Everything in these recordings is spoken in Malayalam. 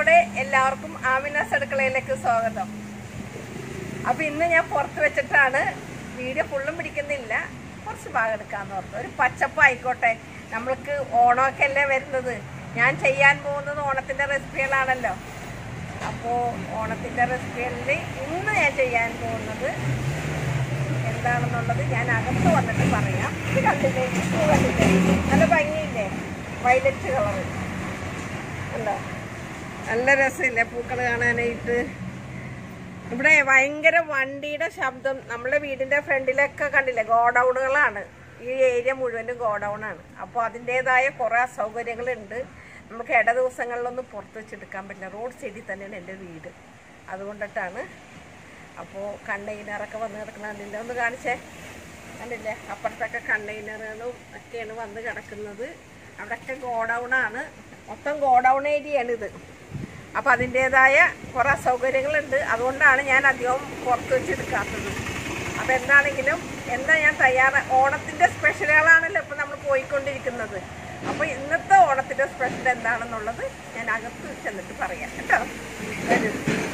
കൂടെ എല്ലാവർക്കും ആമിനാസ് അടുക്കളയിലേക്ക് സ്വാഗതം അപ്പൊ ഇന്ന് ഞാൻ പുറത്ത് വെച്ചിട്ടാണ് വീഡിയോ ഫുള്ളും പിടിക്കുന്നില്ല കുറച്ച് ഭാഗം എടുക്കാന്ന് ഓർത്തു ഒരു പച്ചപ്പ് ആയിക്കോട്ടെ നമ്മൾക്ക് ഓണമൊക്കെ അല്ലേ വരുന്നത് ഞാൻ ചെയ്യാൻ പോകുന്നത് ഓണത്തിന്റെ റെസിപ്പികളാണല്ലോ അപ്പോൾ ഓണത്തിന്റെ റെസിപ്പികളിൽ ഇന്ന് ഞാൻ ചെയ്യാൻ പോകുന്നത് എന്താണെന്നുള്ളത് ഞാൻ അകത്ത് വന്നിട്ട് പറയാം ഇത് കണ്ടില്ലേ ഈ പൂ കണ്ടില്ലേ നല്ല ഭംഗിയില്ലേ വയലറ്റ് കളറ് ഉണ്ടോ നല്ല രസമില്ലേ പൂക്കൾ കാണാനായിട്ട് ഇവിടെ ഭയങ്കര വണ്ടിയുടെ ശബ്ദം നമ്മുടെ വീടിന്റെ ഫ്രണ്ടിലൊക്കെ കണ്ടില്ലേ ഗോഡൗണുകളാണ് ഈ ഏരിയ മുഴുവനും ഗോഡൗൺ ആണ് അപ്പോൾ അതിൻ്റെതായ കുറേ അസൗകര്യങ്ങളുണ്ട് നമുക്ക് ഇട ദിവസങ്ങളിലൊന്നും പുറത്ത് വെച്ചെടുക്കാൻ പറ്റില്ല റോഡ് സൈഡിൽ തന്നെയാണ് എൻ്റെ വീട് അതുകൊണ്ടിട്ടാണ് അപ്പോൾ കണ്ടെയ്നറൊക്കെ വന്ന് കിടക്കണില്ല ഒന്ന് കാണിച്ചേ കണ്ടില്ലേ അപ്പുറത്തൊക്കെ കണ്ടെയ്നറുകളും ഒക്കെയാണ് വന്ന് കിടക്കുന്നത് അവിടെയൊക്കെ ഗോഡൗണാണ് മൊത്തം ഗോഡൗൺ ഏരിയയാണ് ഇത് അപ്പോൾ അതിൻ്റേതായ കുറേ അസൗകര്യങ്ങളുണ്ട് അതുകൊണ്ടാണ് ഞാൻ അധികം പുറത്ത് വെച്ചെടുക്കാത്തത് അപ്പോൾ എന്താണെങ്കിലും എന്താ ഞാൻ തയ്യാറ ഓണത്തിൻ്റെ സ്പെഷ്യലുകളാണല്ലോ ഇപ്പോൾ നമ്മൾ പോയിക്കൊണ്ടിരിക്കുന്നത് അപ്പോൾ ഇന്നത്തെ ഓണത്തിൻ്റെ സ്പെഷ്യൽ എന്താണെന്നുള്ളത് ഞാൻ അകത്ത് ചെന്നിട്ട് പറയാം കേട്ടോ വരൂ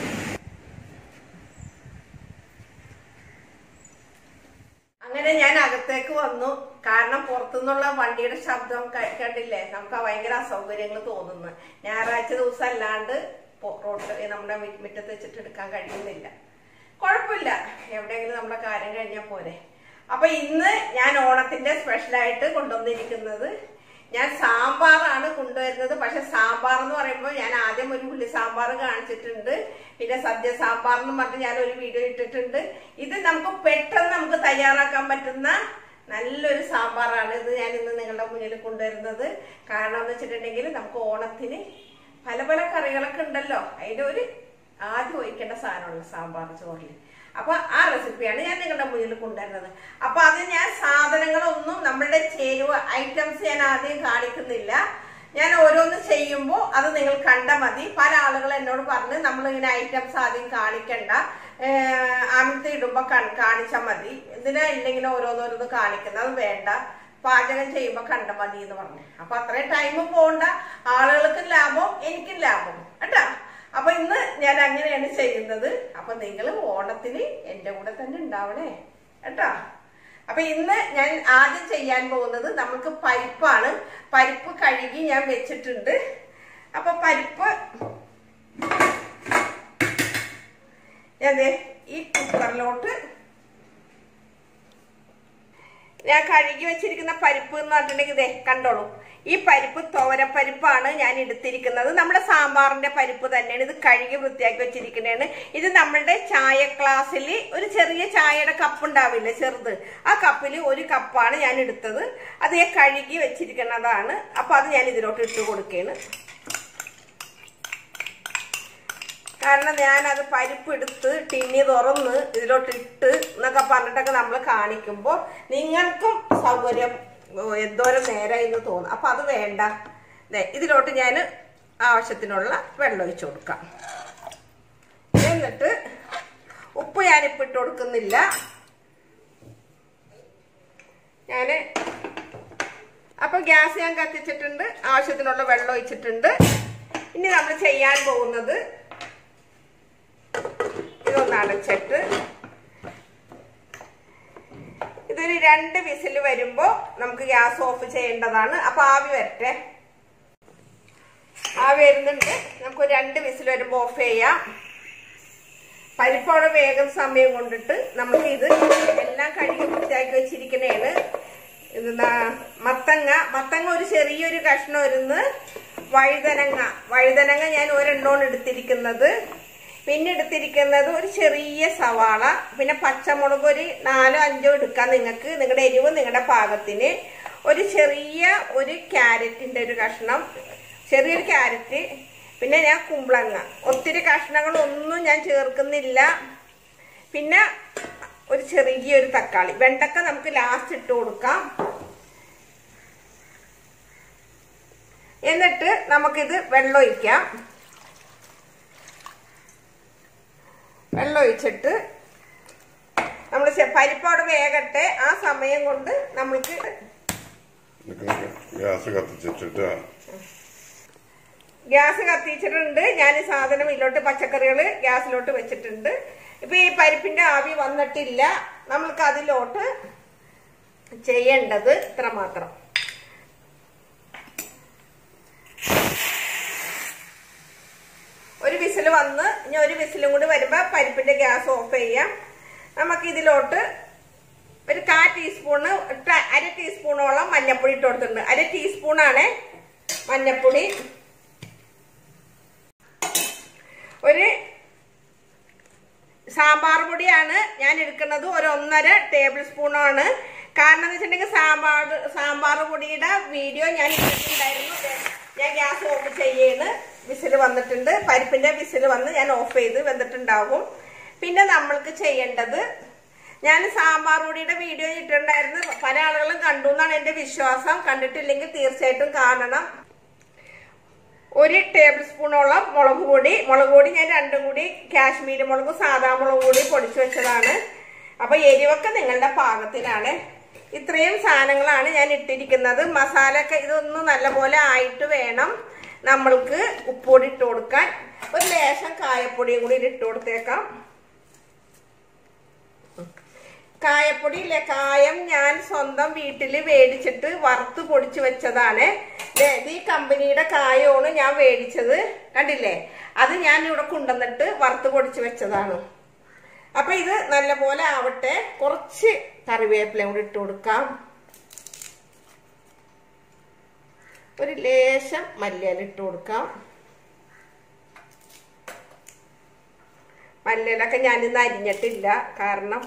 അങ്ങനെ ഞാൻ അകത്തേക്ക് വന്നു കാരണം പുറത്തുനിന്നുള്ള വണ്ടിയുടെ ശബ്ദം ക- കണ്ടില്ലേ നമുക്ക് ഭയങ്കര അസൗകര്യങ്ങൾ തോന്നുന്നു ഞായറാഴ്ച ദിവസം അല്ലാണ്ട് പൊ- റോഡ് നമ്മുടെ മി- മുറ്റത്ത് വെച്ചിട്ട് എടുക്കാൻ കഴിയുന്നില്ല കുഴപ്പമില്ല എവിടെയെങ്കിലും നമ്മുടെ കാര്യം കഴിഞ്ഞാൽ പോരെ അപ്പൊ ഇന്ന് ഞാൻ ഓണത്തിന്റെ സ്പെഷ്യലായിട്ട് കൊണ്ടുവന്നിരിക്കുന്നത് ഞാൻ സാമ്പാറാണ് കൊണ്ടുവരുന്നത് പക്ഷെ സാമ്പാർ എന്ന് പറയുമ്പോൾ ഞാൻ ആദ്യം ഒരു ഉള്ളി സാമ്പാർ കാണിച്ചിട്ടുണ്ട് പിന്നെ സദ്യ സാമ്പാർ എന്ന് പറഞ്ഞ് ഞാൻ ഒരു വീഡിയോ ഇട്ടിട്ടുണ്ട് ഇത് നമുക്ക് പെട്ടെന്ന് നമുക്ക് തയ്യാറാക്കാൻ പറ്റുന്ന നല്ലൊരു സാമ്പാറാണ് ഇത് ഞാൻ ഇന്ന് നിങ്ങളുടെ മുന്നിൽ കൊണ്ടുവരുന്നത് കാരണം എന്ന് വെച്ചിട്ടുണ്ടെങ്കിൽ നമുക്ക് ഓണത്തിന് പല പല കറികളൊക്കെ ഉണ്ടല്ലോ അതിന്റെ ഒരു ആദ്യം ഒഴിക്കേണ്ട സാധനമുള്ള സാമ്പാർ ചോറിൽ അപ്പൊ ആ റെസിപ്പിയാണ് ഞാൻ നിങ്ങളുടെ മുന്നിൽ കൊണ്ടുവരുന്നത് അപ്പൊ അത് ഞാൻ സാധനങ്ങളൊന്നും നമ്മളുടെ ചേരുവ ഐറ്റംസ് ഞാൻ ആദ്യം കാണിക്കുന്നില്ല ഞാൻ ഓരോന്ന് ചെയ്യുമ്പോൾ അത് നിങ്ങൾ കണ്ട മതി പല ആളുകൾ എന്നോട് പറഞ്ഞ് നമ്മൾ ഇങ്ങനെ ഐറ്റംസ് ആദ്യം കാണിക്കണ്ട അമിത്ത് ഇടുമ്പോ കാണിച്ചാൽ മതി എന്തിനാ ഇല്ലെങ്കിലും ഓരോന്നോരോന്ന് കാണിക്കുന്നത് അത് വേണ്ട പാചകം ചെയ്യുമ്പോൾ കണ്ട മതി എന്ന് പറഞ്ഞു അപ്പൊ അത്രയും ടൈം പോകണ്ട ആളുകൾക്ക് ലാഭം എനിക്കും ലാഭം കേട്ടാ അപ്പൊ ഇന്ന് ഞാൻ അങ്ങനെയാണ് ചെയ്യുന്നത് അപ്പൊ നിങ്ങൾ ഓണത്തിന് എന്റെ കൂടെ തന്നെ ഉണ്ടാവണേ കേട്ടാ അപ്പൊ ഇന്ന് ഞാൻ ആദ്യം ചെയ്യാൻ പോകുന്നത് നമുക്ക് പരിപ്പാണ് പരിപ്പ് കഴുകി ഞാൻ വെച്ചിട്ടുണ്ട് അപ്പൊ പരിപ്പ് ഞാൻ ദേ ഈ കുക്കറിലോട്ട് ഞാൻ കഴുകി വെച്ചിരിക്കുന്ന പരിപ്പ് എന്ന് പറഞ്ഞിട്ടുണ്ടെങ്കിൽ ഇതേ കണ്ടോളൂ ഈ പരിപ്പ് തോരപ്പരിപ്പാണ് ഞാൻ എടുത്തിരിക്കുന്നത് നമ്മുടെ സാമ്പാറിന്റെ പരിപ്പ് തന്നെയാണ് ഇത് കഴുകി വൃത്തിയാക്കി വെച്ചിരിക്കുന്നതാണ് ഇത് നമ്മളുടെ ചായ ക്ലാസ്സിൽ ഒരു ചെറിയ ചായയുടെ കപ്പ് ഉണ്ടാവില്ലേ ചെറുത് ആ കപ്പിൽ ഒരു കപ്പാണ് ഞാൻ എടുത്തത് അത് ഞാൻ കഴുകി വെച്ചിരിക്കുന്നതാണ് അപ്പൊ അത് ഞാൻ ഇതിലോട്ട് ഇട്ട് കൊടുക്കുകയാണ് കാരണം ഞാൻ അത് പരിപ്പ് എടുത്ത് ടിന്നി തുറന്ന് ഇതിലോട്ട് ഇട്ട് എന്നൊക്കെ പറഞ്ഞിട്ടൊക്കെ നമ്മൾ കാണിക്കുമ്പോൾ നിങ്ങൾക്കും സൗകര്യം ഓ, എന്തോരം നേരം എന്ന് തോന്നും അപ്പൊ അത് വേണ്ട ദേ, ഇതിലോട്ട് ഞാൻ ആവശ്യത്തിനുള്ള വെള്ളം ഒഴിച്ചു കൊടുക്കാം എന്നിട്ട് ഉപ്പ് ഞാനിപ്പോൾ ഇട്ട് കൊടുക്കുന്നില്ല ഞാൻ അപ്പൊ ഗ്യാസ് ഞാൻ കത്തിച്ചിട്ടുണ്ട് ആവശ്യത്തിനുള്ള വെള്ളം ഒഴിച്ചിട്ടുണ്ട് ഇനി നമ്മൾ ചെയ്യാൻ പോകുന്നത് ഇതൊന്ന് അടച്ചിട്ട് ഇതൊരു രണ്ട് വിസിൽ വരുമ്പോ നമുക്ക് ഗ്യാസ് ഓഫ് ചെയ്യേണ്ടതാണ് അപ്പൊ ആവി വരട്ടെ ആവി വരുന്നുണ്ട് നമുക്ക് രണ്ട് വിസിൽ വരുമ്പോ ഓഫ് ചെയ്യാം പരിപ്പോടെ വേഗം സമയം കൊണ്ടിട്ട് നമുക്ക് ഇത് എല്ലാം കഴുകി വൃത്തിയാക്കി വെച്ചിരിക്കണേണ് ഇത് നാ- മത്തങ്ങ മത്തങ്ങ ഒരു ചെറിയൊരു കഷ്ണം ഇരുന്ന് വഴുതനങ്ങ വഴുതനങ്ങ ഞാൻ ഒരെണ്ണമാണ് എടുത്തിരിക്കുന്നത് പിന്നെ എടുത്തിരിക്കുന്നത് ഒരു ചെറിയ സവാള പിന്നെ പച്ചമുളക് ഒരു നാലോ അഞ്ചോ എടുക്കാം നിങ്ങൾക്ക് നിങ്ങളുടെ എരിവ് നിങ്ങളുടെ പാകത്തിന് ഒരു ചെറിയ ഒരു ക്യാരറ്റിന്റെ ഒരു കഷ്ണം ചെറിയൊരു ക്യാരറ്റ് പിന്നെ ഞാൻ കുമ്പളങ്ങ ഒത്തിരി കഷ്ണങ്ങളൊന്നും ഞാൻ ചേർക്കുന്നില്ല പിന്നെ ഒരു ചെറിയൊരു തക്കാളി വെണ്ടക്ക നമുക്ക് ലാസ്റ്റ് ഇട്ട് കൊടുക്കാം എന്നിട്ട് നമുക്കിത് വെള്ളം ഒഴിക്കാം വെള്ളം ഒഴിച്ചിട്ട് നമ്മൾ പരിപ്പോട് വേകട്ടെ ആ സമയം കൊണ്ട് നമ്മൾക്ക് ഗ്യാസ് കത്തിച്ചിട്ട് ഗ്യാസ് കത്തിച്ചിട്ടുണ്ട് ഞാൻ ഈ സാധനം ഇതിലോട്ട് പച്ചക്കറികൾ ഗ്യാസിലോട്ട് വെച്ചിട്ടുണ്ട് ഇപ്പൊ ഈ പരിപ്പിന്റെ ആവി വന്നിട്ടില്ല നമ്മൾക്ക് അതിലോട്ട് ചെയ്യേണ്ടത് ഇത്ര മാത്രം ഒരു വിസിൽ വന്ന് ഇനി ഒരു വിസിലും കൂടി വരുമ്പോ പരിപ്പിന്റെ ഗ്യാസ് ഓഫ് ചെയ്യാം നമുക്ക് ഇതിലോട്ട് ഒരു കാ ടീസ്പൂണ് ഇട്ട- അര ടീസ്പൂണോളം മഞ്ഞപ്പൊടി ഇട്ട് കൊടുത്തിട്ടുണ്ട് അര ടീസ്പൂണാണ് മഞ്ഞപ്പൊടി ഒരു സാമ്പാർ പൊടിയാണ് ഞാൻ എടുക്കുന്നത് ഒരു ഒന്നര ടേബിൾ സ്പൂണാണ് കാരണം എന്ന് വെച്ചിട്ടുണ്ടെങ്കിൽ സാമ്പാർ സാമ്പാർ പൊടിയുടെ വീഡിയോ ഞാൻ ഇട്ടിട്ടുണ്ടായിരുന്നു ദേ, ഞാൻ ഗ്യാസ് ഓഫ് ചെയ്യാണ് വിസിൽ വന്നിട്ടുണ്ട് പരിപ്പിന്റെ വിസിൽ വന്ന് ഞാൻ ഓഫ് ചെയ്ത് വെന്തിട്ടുണ്ടാകും പിന്നെ നമ്മൾക്ക് ചെയ്യേണ്ടത് ഞാൻ സാമ്പാർ പൊടിയുടെ വീഡിയോ ഇട്ടിട്ടുണ്ടായിരുന്നു പല ആളുകളും കണ്ടു എന്നാണ് എന്റെ വിശ്വാസം കണ്ടിട്ടില്ലെങ്കിൽ തീർച്ചയായിട്ടും കാണണം ഒരു ടേബിൾ സ്പൂണോളം മുളക് പൊടി മുളക് പൊടി ഞാൻ രണ്ടും കൂടി കാശ്മീരി മുളകും സാധാ മുളക് കൂടി പൊടിച്ചു വെച്ചതാണ് അപ്പൊ എരിവൊക്കെ നിങ്ങളുടെ പാകത്തിനാണ് ഇത്രയും സാധനങ്ങളാണ് ഞാൻ ഇട്ടിരിക്കുന്നത് മസാല ഒക്കെ ഇതൊന്നും നല്ലപോലെ ആയിട്ട് വേണം നമ്മൾക്ക് ഉപ്പുപൊടി ഇട്ട് കൊടുക്കാൻ ഒരു ലേശം കായപ്പൊടിയും കൂടി ഇട്ട് കൊടുത്തേക്കാം കായപ്പൊടി ഇല്ലേ കായം ഞാൻ സ്വന്തം വീട്ടിൽ മേടിച്ചിട്ട് വറുത്ത് പൊടിച്ചു വെച്ചതാണ് ദേ, ഇത് ഈ കമ്പനിയുടെ കായമാണ് ഞാൻ മേടിച്ചത് കണ്ടില്ലേ അത് ഞാൻ ഇവിടെ കൊണ്ടുവന്നിട്ട് വറുത്ത് പൊടിച്ചു വെച്ചതാണ് അപ്പൊ ഇത് നല്ലപോലെ ആവട്ടെ കുറച്ച് കറിവേപ്പിലയും കൂടി ഇട്ട് കൊടുക്കാം ഒരു ലേശം മല്ലിയില ഇട്ട് കൊടുക്കാം മല്ലിയിലൊക്കെ ഞാനിന്ന് അരിഞ്ഞിട്ടില്ല കാരണം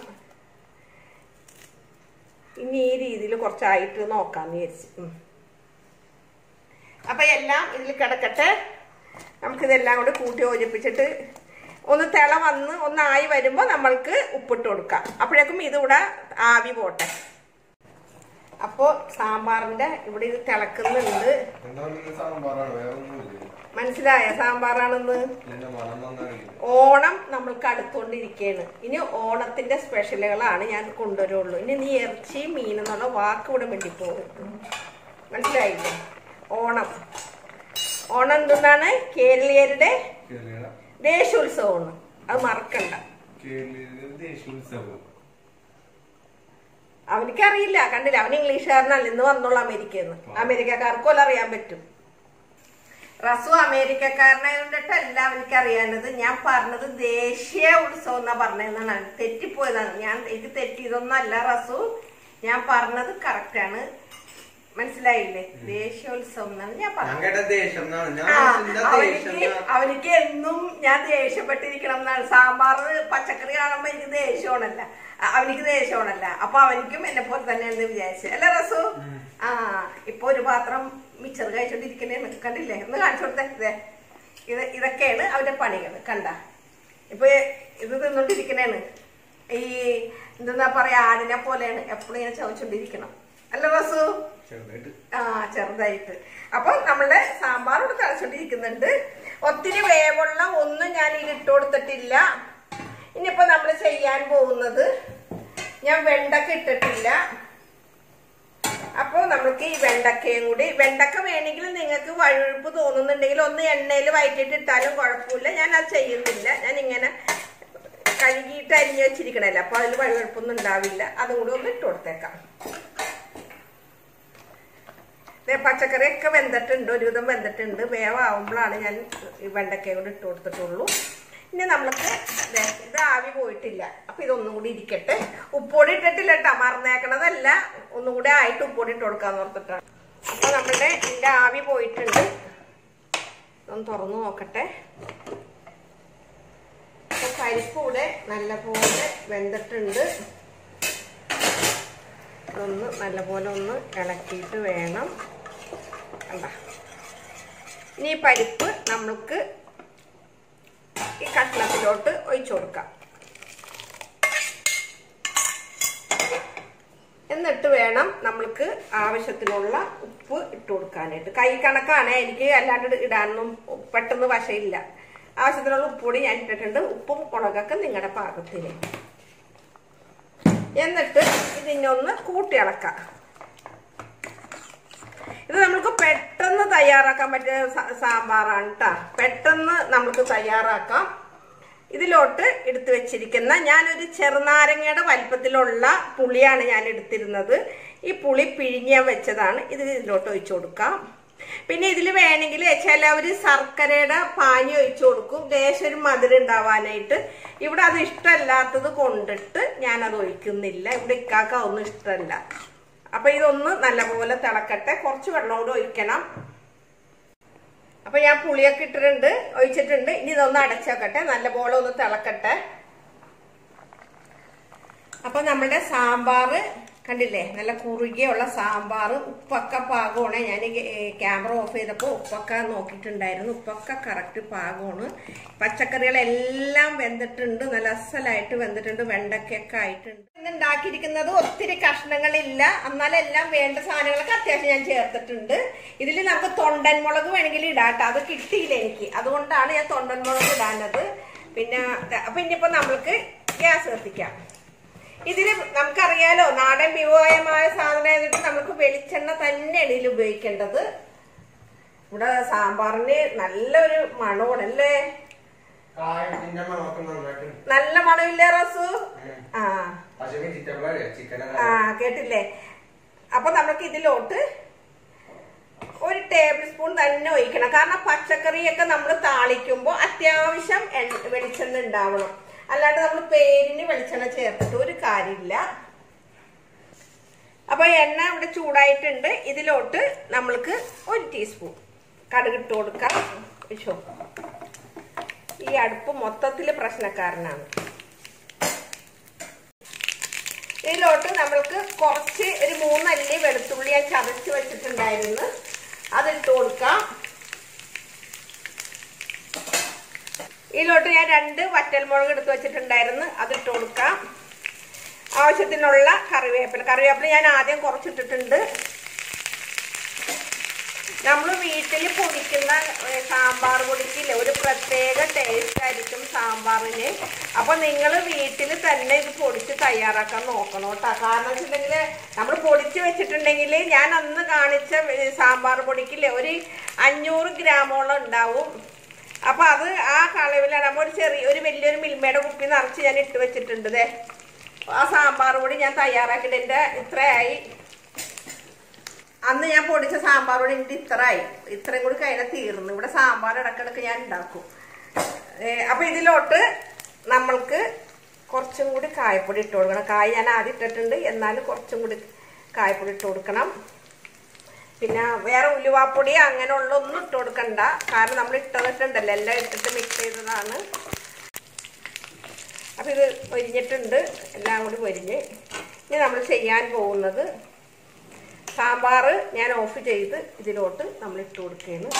ഇനി ഈ രീതിയിൽ കുറച്ചായിട്ട് നോക്കാന്ന് വിചാരിച്ചു ഉം. അപ്പൊ എല്ലാം ഇതിൽ കിടക്കട്ടെ നമുക്കിതെല്ലാം കൂടി കൂട്ടി യോജിപ്പിച്ചിട്ട് ഒന്ന് തിള വന്ന് ഒന്നായി വരുമ്പോൾ നമ്മൾക്ക് ഉപ്പിട്ട് കൊടുക്കാം അപ്പോഴേക്കും ഇതിവിടെ ആവി പോട്ടെ അപ്പോൾ സാമ്പാറിന്റെ ഇവിടെ ഇത് തിളക്കുന്നുണ്ട് എന്താ പറയുക സാമ്പാറാണ് വേറെ ഒന്നുമില്ല മനസ്സിലായ സാമ്പാറാണെന്ന് ഇതിന്റെ മണം വന്നറിയില്ല ഓണം നമ്മൾക്ക് അടുത്തോണ്ടിരിക്കുകയാണ് ഇനി ഓണത്തിന്റെ സ്പെഷ്യലുകളാണ് ഞാൻ കൊണ്ടുവരുള്ളൂ ഇനി നീ ഇറച്ചി മീൻ എന്നുള്ള വാക്ക് ഇവിടെ വേണ്ടിപ്പോകും മനസ്സിലായില്ലേ ഓണം ഓണം എന്താണ് കേരളീയരുടെ കേരള ദേശോത്സവമാണ് അത് മറക്കണ്ട കേരളീയ ദേശീയോത്സവം അവനിക്കറിയില്ല കണ്ടില്ല അവൻ ഇംഗ്ലീഷുകാരനല്ല ഇന്ന് വന്നുള്ള അമേരിക്കയിൽ നിന്ന് അമേരിക്കക്കാർക്കും അറിയാൻ പറ്റും റസു അമേരിക്കക്കാരനായതുകൊണ്ടിട്ടല്ല അവനിക്ക് അറിയാനത് ഞാൻ പറഞ്ഞത് ദേശീയ ഉത്സവം എന്നാ പറഞ്ഞതെന്നാണ് തെറ്റിപ്പോയതാണ് ഞാൻ എനിക്ക് തെറ്റിയതൊന്നല്ല റസു ഞാൻ പറഞ്ഞത് കറക്റ്റാണ് മനസ്സിലായില്ലേ ദേശീയോത്സവം എന്നാണ് ഞാൻ ഞാൻ പറഞ്ഞത് കേട്ട ദേശം എന്നാണ് ഞാൻ ആ, എന്താ ദേശം അവനിക്ക് അവനിക്ക് എന്നും ഞാൻ ദേഷ്യപ്പെട്ടിരിക്കണം എന്നാണ് സാമ്പാർ പച്ചക്കറി കാണുമ്പോ എനിക്ക് ദേഷ്യമാണല്ല അ- അവനിക്ക് ദേഷ്യമാണല്ല അപ്പൊ അവനിക്കും എന്നെ പോലെ തന്നെയാണെന്ന് വിചാരിച്ചു അല്ല റസു ആ ഇപ്പൊ ഒരു പാത്രം മിച്ചർ കഴിച്ചോണ്ടിരിക്കണേന്ന് കണ്ടില്ലേ ഒന്ന് കാണിച്ചു കൊടുത്തേ ഇതേ ഇത് ഇതൊക്കെയാണ് അവന്റെ പണികൾ കണ്ട ഇപ്പൊ ഇത് തിന്നോണ്ടിരിക്കണേണ് ഈ എന്താ പറയാ ആടിനെ പോലെയാണ് എപ്പോഴും ഇങ്ങനെ ചവച്ചോണ്ടിരിക്കണം അല്ല റസു ചെറുതായിട്ട് ആ ചെറുതായിട്ട് അപ്പൊ നമ്മളുടെ സാമ്പാർ ഇവിടെ തിളച്ചോണ്ടിരിക്കുന്നുണ്ട് ഒത്തിരി വേവുള്ള ഒന്നും ഞാൻ ഇതിൽ ഇട്ട് കൊടുത്തിട്ടില്ല ഇനിയിപ്പോ നമ്മൾ ചെയ്യാൻ പോകുന്നത് ഞാൻ വെണ്ടക്ക ഇട്ടിട്ടില്ല അപ്പോൾ നമുക്ക് ഈ വെണ്ടക്കയും കൂടി വെണ്ടക്ക വേണമെങ്കിൽ നിങ്ങൾക്ക് വഴുവഴുപ്പ് തോന്നുന്നുണ്ടെങ്കിൽ ഒന്ന് എണ്ണയിൽ വയറ്റിട്ട് ഇട്ടാലും കുഴപ്പമില്ല ഞാൻ അത് ചെയ്യുന്നില്ല ഞാൻ ഇങ്ങനെ കഴുകിയിട്ട് അരിഞ്ഞു വെച്ചിരിക്കണല്ലോ അപ്പൊ അതിൽ വഴുവഴുപ്പൊന്നും ഉണ്ടാവില്ല അതും കൂടി ഒന്ന് ഇട്ട് കൊടുത്തേക്കാം ദേ പച്ചക്കറിയൊക്കെ വെന്തിട്ടുണ്ട് ഒരുവിധം വെന്തിട്ടുണ്ട് വേവാകുമ്പോഴാണ് ഞാൻ ഈ വെണ്ടക്കയും കൂടി ഇട്ട് കൊടുത്തിട്ടുള്ളൂ ഇനി നമ്മൾക്ക് ദേ ഇത് ആവി പോയിട്ടില്ല അപ്പൊ ഇതൊന്നും കൂടി ഇരിക്കട്ടെ ഉപ്പൊടി ഇട്ടിട്ടില്ല കേട്ടോ മറന്നേക്കണതല്ല ഒന്നും കൂടി ആയിട്ട് ഉപ്പൊടി ഇട്ട് കൊടുക്കാന്ന് ഓർത്തിട്ടാണ് അപ്പൊ നമ്മളുടെ ഇതിന്റെ ആവി പോയിട്ടുണ്ട് ഒന്ന് തുറന്നു നോക്കട്ടെ അപ്പൊ പരിപ്പ് കൂടെ നല്ലപോലെ വെന്തിട്ടുണ്ട് ഇതൊന്ന് നല്ലപോലെ ഒന്ന് ഇളക്കിയിട്ട് വേണം കണ്ട ഇനി ഈ പരിപ്പ് നമുക്ക് ഈ കഷ്ണത്തിലോട്ട് ഒഴിച്ചു കൊടുക്കാം എന്നിട്ട് വേണം നമ്മൾക്ക് ആവശ്യത്തിനുള്ള ഉപ്പ് ഇട്ട് കൊടുക്കാനായിട്ട് കൈ കണക്കാണ് എനിക്ക് അല്ലാണ്ട് ഇടാനൊന്നും പെട്ടെന്ന് വശയില്ല ആവശ്യത്തിനുള്ള ഉപ്പ് കൂടി ഞാൻ ഇട്ടിട്ടുണ്ട് ഉപ്പും മുളകൊക്കെ നിങ്ങളുടെ പാകത്തിന് എന്നിട്ട് ഇതിനൊന്ന് കൂട്ടി ഇളക്കാം ഇത് നമുക്ക് പെട്ടെന്ന് തയ്യാറാക്കാൻ പറ്റിയ സ- സാമ്പാറാണ് കേട്ടോ പെട്ടെന്ന് നമുക്ക് തയ്യാറാക്കാം ഇതിലോട്ട് എടുത്തു വെച്ചിരിക്കുന്ന ഞാനൊരു ചെറുനാരങ്ങയുടെ വലിപ്പത്തിലുള്ള പുളിയാണ് ഞാൻ എടുത്തിരുന്നത് ഈ പുളി പിഴിഞ്ഞ വെച്ചതാണ് ഇത് ഇതിലോട്ട് ഒഴിച്ചു കൊടുക്കാം പിന്നെ ഇതിൽ വേണമെങ്കിൽ ചിലവർ ശർക്കരയുടെ പാനി ഒഴിച്ചു കൊടുക്കും ലേശം ഒരു മധുരം ഉണ്ടാവാനായിട്ട് ഇവിടെ അത് ഇഷ്ടമല്ലാത്തത് കൊണ്ടിട്ട് ഞാനത് ഒഴിക്കുന്നില്ല ഇവിടെ ഇക്കാക്ക ഒന്നും ഇഷ്ടമല്ല അപ്പൊ ഇതൊന്ന് നല്ലപോലെ തിളക്കട്ടെ കുറച്ച് വെള്ളം കൂടെ ഒഴിക്കണം അപ്പൊ ഞാൻ പുളിയൊക്കെ ഇട്ടിട്ടുണ്ട് ഒഴിച്ചിട്ടുണ്ട് ഇനി ഇതൊന്ന് അടച്ചേക്കട്ടെ നല്ലപോലെ ഒന്ന് തിളക്കട്ടെ അപ്പൊ നമ്മുടെ സാമ്പാറ് കണ്ടില്ലേ നല്ല കുറുകിയുള്ള സാമ്പാർ ഉപ്പൊക്കെ പാകമാണ് ഞാൻ ക്യാമറ ഓഫ് ചെയ്തപ്പോൾ ഉപ്പൊക്കെ നോക്കിയിട്ടുണ്ടായിരുന്നു ഉപ്പൊക്കെ കറക്റ്റ് പാകമാണ് പച്ചക്കറികളെല്ലാം വെന്തിട്ടുണ്ട് നല്ല അസലായിട്ട് വെന്തിട്ടുണ്ട് വെണ്ടയ്ക്കൊക്കെ ആയിട്ടുണ്ട് ഇന്ന് ഉണ്ടാക്കിയിരിക്കുന്നത് ഒത്തിരി കഷ്ണങ്ങളില്ല എന്നാലെല്ലാം വേണ്ട സാധനങ്ങളൊക്കെ അത്യാവശ്യം ഞാൻ ചേർത്തിട്ടുണ്ട് ഇതിൽ നമുക്ക് തൊണ്ടൻ മുളക് വേണമെങ്കിൽ ഇടാട്ടോ അത് കിട്ടിയില്ല എനിക്ക് അതുകൊണ്ടാണ് ഞാൻ തൊണ്ടൻ മുളക് ഇടാനത് പിന്നെ അപ്പൊ ഇനിയിപ്പോ നമ്മൾക്ക് ഗ്യാസ് കത്തിക്കാം ഇതില് നമുക്കറിയാലോ നാടൻ വിവാഹമായ സാധനം ആയതുകൊണ്ട് നമുക്ക് വെളിച്ചെണ്ണ തന്നെയാണ് ഇതിൽ ഉപയോഗിക്കേണ്ടത് ഇവിടെ സാമ്പാറിന് നല്ലൊരു മണമാണ് അല്ലേ കായത്തിന്റെ മണമൊക്കെ നന്നായിട്ട് നല്ല മണമില്ലേ റസു ആ പക്ഷേ വെജിറ്റബിൾ ചിക്കൻ ആ കേട്ടില്ലേ അപ്പൊ നമുക്ക് ഇതിലോട്ട് ഒരു ടേബിൾ സ്പൂൺ തന്നെ ഒഴിക്കണം കാരണം പച്ചക്കറിയൊക്കെ നമ്മൾ താളിക്കുമ്പോൾ അത്യാവശ്യം എണ്ണ വെളിച്ചെണ്ണ ഉണ്ടാവണം അല്ലാണ്ട് നമ്മൾ പേരിന് വെളിച്ചെണ്ണ ചേർത്തിട്ട് ഒരു കാര്യമില്ല അപ്പൊ എണ്ണ ഇവിടെ ചൂടായിട്ടുണ്ട് ഇതിലോട്ട് നമ്മൾക്ക് ഒരു ടീസ്പൂൺ കടുകിട്ട് കൊടുക്കാം ഒഴിച്ചോ. ഈ അടുപ്പ് മൊത്തത്തിൽ പ്രശ്നക്കാരനാണ് ഇതിലോട്ട് നമ്മൾക്ക് കുറച്ച് ഒരു മൂന്നല്ലി വെളുത്തുള്ളി ഞാൻ ചതച്ച് വെച്ചിട്ടുണ്ടായിരുന്നു അതിട്ട് കൊടുക്കാം ഇതിലോട്ട് ഞാൻ രണ്ട് വറ്റൽമുളക് എടുത്ത് വെച്ചിട്ടുണ്ടായിരുന്നു അതിട്ട് കൊടുക്കാം ആവശ്യത്തിനുള്ള കറിവേപ്പില കറിവേപ്പില ഞാൻ ആദ്യം കുറച്ചിട്ടിട്ടുണ്ട് നമ്മൾ വീട്ടിൽ പൊടിക്കുന്ന ഏ, സാമ്പാർ പൊടിക്കില്ലേ ഒരു പ്രത്യേക ടേസ്റ്റ് ആയിരിക്കും സാമ്പാറിന് അപ്പൊ നിങ്ങൾ വീട്ടിൽ തന്നെ ഇത് പൊടിച്ച് തയ്യാറാക്കാൻ നോക്കണം കേട്ടോ കാരണം വെച്ചിട്ടുണ്ടെങ്കിൽ നമ്മൾ പൊടിച്ച് വെച്ചിട്ടുണ്ടെങ്കിൽ ഞാൻ അന്ന് കാണിച്ച ഏ, സാമ്പാർ പൊടിക്കില്ലേ ഒരു അഞ്ഞൂറ് ഗ്രാമോളം ഉണ്ടാവും അപ്പൊ അത് ആ കളവിലാണ് നമ്മൾ ഒരു ചെറിയ ഒരു വലിയൊരു മിൽമയുടെ കുപ്പി നിറച്ച് ഞാൻ ഇട്ട് വെച്ചിട്ടുണ്ട് ദേ ആ സാമ്പാർ പൊടി ഞാൻ തയ്യാറാക്കിയിട്ട് എൻ്റെ ഇത്രയായി അന്ന് ഞാൻ പൊടിച്ച സാമ്പാർ പൊടി എൻ്റെ ഇത്രയായി ഇത്രയും കൂടി കഴിഞ്ഞ തീർന്നു ഇവിടെ സാമ്പാർ ഇടക്കിടക്ക് ഞാൻ ഉണ്ടാക്കും ഏ, അപ്പൊ ഇതിലോട്ട് നമ്മൾക്ക് കുറച്ചും കൂടി കായപ്പൊടി ഇട്ട് കൊടുക്കണം കായ ഞാൻ ആദ്യം ഇട്ടിട്ടുണ്ട് എന്നാലും കുറച്ചും കൂടി കായപ്പൊടി ഇട്ട് കൊടുക്കണം പിന്നെ വേറെ ഉലുവാപ്പൊടി അങ്ങനെയുള്ള ഒന്നും ഇട്ട് കൊടുക്കണ്ട കാരണം നമ്മൾ ഇട്ടതിട്ടുണ്ടല്ലോ എല്ലാം ഇട്ടിട്ട് മിക്സ് ചെയ്തതാണ് അപ്പം ഇത് പൊരിഞ്ഞിട്ടുണ്ട് എല്ലാം കൂടി പൊരിഞ്ഞ് ഇനി നമ്മൾ ചെയ്യാൻ പോകുന്നത് സാമ്പാർ ഞാൻ ഓഫ് ചെയ്ത് ഇതിലോട്ട് നമ്മൾ ഇട്ട് കൊടുക്കുകയാണ്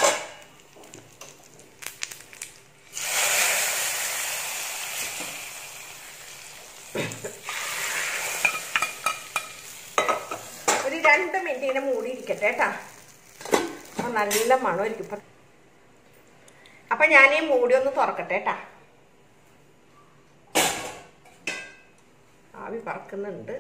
ഒരു രണ്ട് മിനിറ്റ് ഇങ്ങനെ മൂടി ഇരിക്കട്ടെ കേട്ടാ അപ്പൊ നല്ല മണമായിരിക്കും ഇപ്പൊ അപ്പൊ ഞാൻ ഈ മൂടി ഒന്ന് തുറക്കട്ടെ കേട്ടാ ആവി പറക്കുന്നുണ്ട്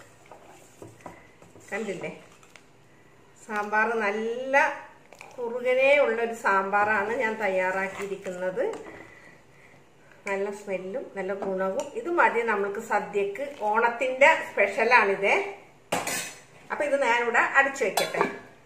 കണ്ടില്ലേ സാമ്പാർ നല്ല കുറുകനെ ഉള്ളൊരു സാമ്പാറാണ് ഞാൻ തയ്യാറാക്കിയിരിക്കുന്നത് നല്ല സ്മെല്ലും നല്ല ഗുണവും ഇത് മതി നമ്മൾക്ക് സദ്യക്ക് ഓണത്തിന്റെ സ്പെഷ്യലാണിത് അപ്പൊ ഇത് ഞാനിവിടെ അടിച്ചു വെക്കട്ടെ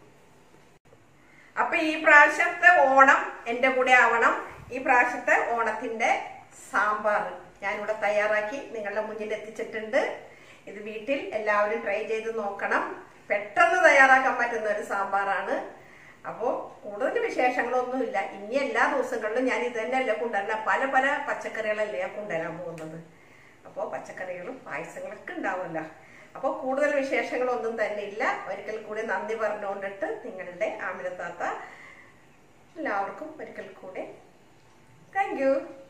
അപ്പൊ ഈ പ്രാവശ്യത്തെ ഓണം എന്റെ കൂടെ ആവണം ഈ പ്രാവശ്യത്തെ ഓണത്തിന്റെ സാമ്പാർ ഞാനിവിടെ തയ്യാറാക്കി നിങ്ങളുടെ മുന്നിൽ എത്തിച്ചിട്ടുണ്ട് ഇത് വീട്ടിൽ എല്ലാവരും ട്രൈ ചെയ്ത് നോക്കണം പെട്ടെന്ന് തയ്യാറാക്കാൻ പറ്റുന്ന ഒരു സാമ്പാറാണ് അപ്പോൾ കൂടുതൽ വിശേഷങ്ങളൊന്നുമില്ല ഇനി എല്ലാ ദിവസങ്ങളിലും ഞാൻ ഇത് തന്നെയല്ല കൊണ്ടുവരണ പല പല പച്ചക്കറികളല്ലേ ഞാൻ കൊണ്ടുവരാൻ പോകുന്നത് അപ്പോൾ പച്ചക്കറികളും പായസങ്ങളൊക്കെ ഉണ്ടാവുമല്ലോ അപ്പോൾ കൂടുതൽ വിശേഷങ്ങളൊന്നും തന്നെ ഇല്ല ഒരിക്കൽ കൂടി നന്ദി പറഞ്ഞുകൊണ്ടിട്ട് നിങ്ങളുടെ ആമിനത്താത്ത എല്ലാവർക്കും ഒരിക്കൽ കൂടെ താങ്ക് യു